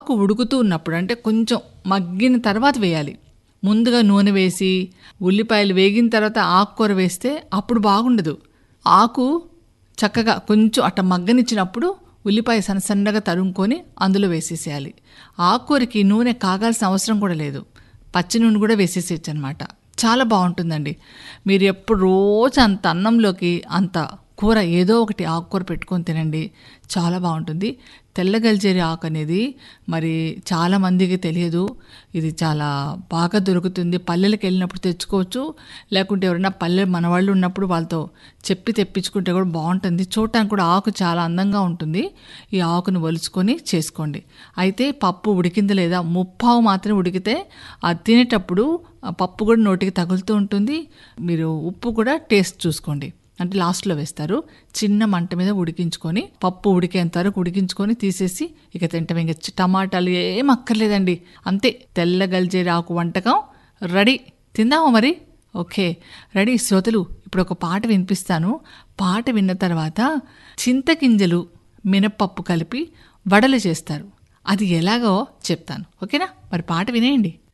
ఉడుకుతూ ఉన్నప్పుడు అంటే కొంచెం మగ్గిన తర్వాత వేయాలి ముందుగా నూనె వేసి ఉల్లిపాయలు వేగిన తర్వాత ఆకుకూర వేస్తే అప్పుడు బాగుండదు ఆకు చక్కగా కొంచెం అట్ట మగ్గనిచ్చినప్పుడు ఉల్లిపాయ సన్న సన్నగా తరుముకొని అందులో వేసేసేయాలి ఆకుకూరకి నూనె కాగాల్సిన అవసరం కూడా లేదు పచ్చి నూనె కూడా వేసేసేయచ్చు అనమాట చాలా బాగుంటుందండి మీరు ఎప్పుడు రోజు అంత అన్నంలోకి అంత కూర ఏదో ఒకటి ఆకుకూర పెట్టుకొని తినండి చాలా బాగుంటుంది తెల్లగల్జేరి ఆకు అనేది మరి చాలా మందికి తెలియదు ఇది చాలా బాగా దొరుకుతుంది పల్లెలకు వెళ్ళినప్పుడు తెచ్చుకోవచ్చు లేకుంటే ఎవరైనా పల్లె మనవాళ్ళు ఉన్నప్పుడు వాళ్ళతో చెప్పి తెప్పించుకుంటే కూడా బాగుంటుంది చూడటానికి కూడా ఆకు చాలా అందంగా ఉంటుంది ఈ ఆకును ఒలుచుకొని చేసుకోండి అయితే పప్పు ఉడికింది లేదా ముప్పావు మాత్రం ఉడికితే అది తినేటప్పుడు ఆ పప్పు కూడా నోటికి తగులుతూ ఉంటుంది మీరు ఉప్పు కూడా టేస్ట్ చూసుకోండి అంటే లాస్ట్లో వేస్తారు చిన్న మంట మీద ఉడికించుకొని పప్పు ఉడికేంత వరకు ఉడికించుకొని తీసేసి ఇక తింటాం ఇంక చి- టమాటాలు ఏం అక్కర్లేదండి అంతే తెల్ల గల్జేరి ఆకు వంటకం రెడీ తిందామా మరి ఓకే రెడీ శ్రోతలు ఇప్పుడు ఒక పాట వినిపిస్తాను పాట విన్న తర్వాత చింతగింజలు మినప్పప్పు కలిపి వడలు చేస్తారు అది ఎలాగో చెప్తాను ఓకేనా మరి పాట వినేయండి